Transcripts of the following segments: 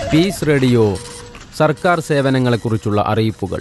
Piece radio സർക്കാർ സേവനങ്ങളെക്കുറിച്ചുള്ള അറിയിപ്പുകൾ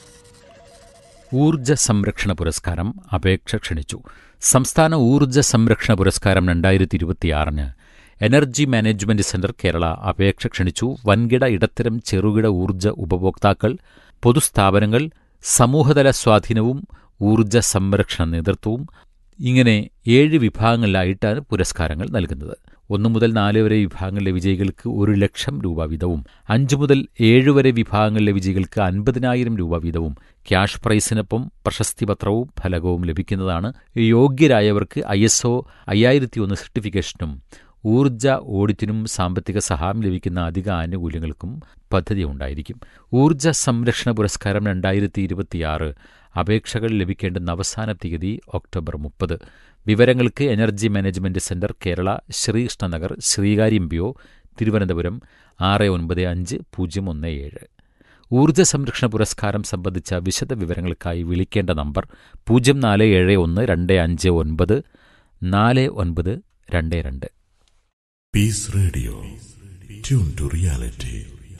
ഊർജ സംരക്ഷണ പുരസ്കാരം അപേക്ഷ ക്ഷണിച്ചു സംസ്ഥാന ഊർജ സംരക്ഷണ പുരസ്കാരം രണ്ടായിരത്തി ഇരുപത്തിയാറിന് എനർജി മാനേജ്മെന്റ് സെന്റർ കേരള അപേക്ഷ ക്ഷണിച്ചു വൻകിട ഇടത്തരം ചെറുകിട ഊർജ ഉപഭോക്താക്കൾ പൊതുസ്ഥാപനങ്ങൾ സമൂഹതല സ്വാധീനവും ഊർജ സംരക്ഷണ നേതൃത്വവും ഇങ്ങനെ ഏഴ് വിഭാഗങ്ങളിലായിട്ടാണ് പുരസ്കാരങ്ങൾ നൽകുന്നത് ഒന്നു മുതൽ നാല് വരെ വിഭാഗങ്ങളിലെ വിജയികൾക്ക് ഒരു ലക്ഷം രൂപ വീതവും അഞ്ചു മുതൽ ഏഴ് വരെ വിഭാഗങ്ങളിലെ വിജയികൾക്ക് അൻപതിനായിരം രൂപ വീതവും ക്യാഷ് പ്രൈസിനൊപ്പം പ്രശസ്തിപത്രവും ഫലകവും ലഭിക്കുന്നതാണ് യോഗ്യരായവർക്ക് ഐ എസ് ഒ അയ്യായിരത്തി ഒന്ന് സർട്ടിഫിക്കേഷനും ഊർജ ഓഡിറ്റിനും സാമ്പത്തിക സഹായം ലഭിക്കുന്ന അധിക ആനുകൂല്യങ്ങൾക്കും പദ്ധതി ഉണ്ടായിരിക്കും ഊർജ സംരക്ഷണ പുരസ്കാരം രണ്ടായിരത്തി ഇരുപത്തിയാറ് അപേക്ഷകൾ ലഭിക്കേണ്ടുന്ന അവസാന തീയതി ഒക്ടോബർ മുപ്പത് വിവരങ്ങൾക്ക് energy management centre Kerala Sreekrishnanagar Sreekaryam P O Thiruvananthapuram ആറ് ഒൻപത് അഞ്ച് പൂജ്യം ഒന്ന് ഏഴ് ഊർജ്ജ സംരക്ഷണ പുരസ്കാരം സംബന്ധിച്ച വിശദ വിവരങ്ങൾക്കായി വിളിക്കേണ്ട നമ്പർ പൂജ്യം നാല് ഏഴ് ഒന്ന് രണ്ട് അഞ്ച് ഒൻപത് നാല് ഒൻപത് രണ്ട് രണ്ട് Peace Radio. Tune to reality.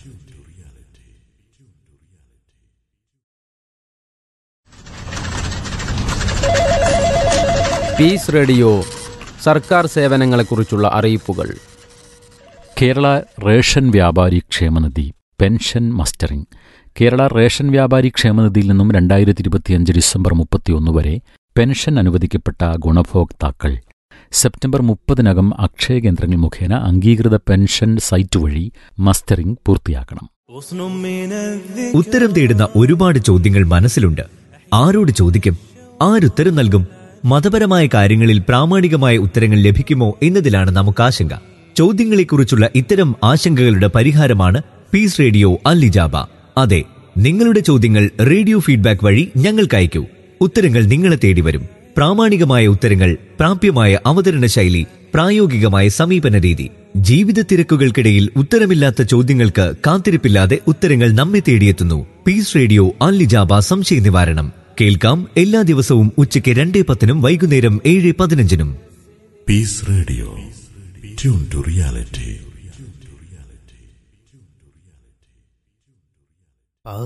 Peace radio സർക്കാർ സേവനങ്ങളെക്കുറിച്ചുള്ള അറിയിപ്പുകൾ കേരള റേഷൻ വ്യാപാരി ക്ഷേമനിധി പെൻഷൻ മസ്റ്ററിംഗ് കേരള റേഷൻ വ്യാപാരി ക്ഷേമനിധിയിൽ നിന്നും രണ്ടായിരത്തി ഇരുപത്തിയഞ്ച് ഡിസംബർ മുപ്പത്തിയൊന്ന് വരെ പെൻഷൻ അനുവദിക്കപ്പെട്ട ഗുണഭോക്താക്കൾ സെപ്റ്റംബർ മുപ്പതിനകം അക്ഷയ കേന്ദ്രങ്ങൾ മുഖേന അംഗീകൃത പെൻഷൻ സൈറ്റ് വഴി മസ്റ്ററിംഗ് പൂർത്തിയാക്കണം ഉത്തരം തേടുന്ന ഒരുപാട് ചോദ്യങ്ങൾ മനസ്സിലുണ്ട് ആരോട് ചോദിക്കും ആരുത്തരം നൽകും മതപരമായ കാര്യങ്ങളിൽ പ്രാമാണികമായ ഉത്തരങ്ങൾ ലഭിക്കുമോ എന്നതിലാണ് നമുക്ക് ആശങ്ക ചോദ്യങ്ങളെക്കുറിച്ചുള്ള ഇത്തരം ആശങ്കകളുടെ പരിഹാരമാണ് പീസ് റേഡിയോ അല്ലിജാബ അതെ നിങ്ങളുടെ ചോദ്യങ്ങൾ റേഡിയോ ഫീഡ്ബാക്ക് വഴി ഞങ്ങൾക്ക് അയക്കൂ ഉത്തരങ്ങൾ നിങ്ങളെ തേടി വരും പ്രാമാണികമായ ഉത്തരങ്ങൾ പ്രാപ്യമായ അവതരണ ശൈലി പ്രായോഗികമായ സമീപന രീതി ജീവിത തിരക്കുകൾക്കിടയിൽ ഉത്തരമില്ലാത്ത ചോദ്യങ്ങൾക്ക് കാത്തിരിപ്പില്ലാതെ ഉത്തരങ്ങൾ നമ്മെ തേടിയെത്തുന്നു പീസ് റേഡിയോ അല്ലിജാബ സംശയ നിവാരണം കേൾക്കാം എല്ലാ ദിവസവും ഉച്ചയ്ക്ക് രണ്ടേ പത്തിനും വൈകുന്നേരം ഏഴ് പതിനഞ്ചിനും Peace Radio. Tune to reality.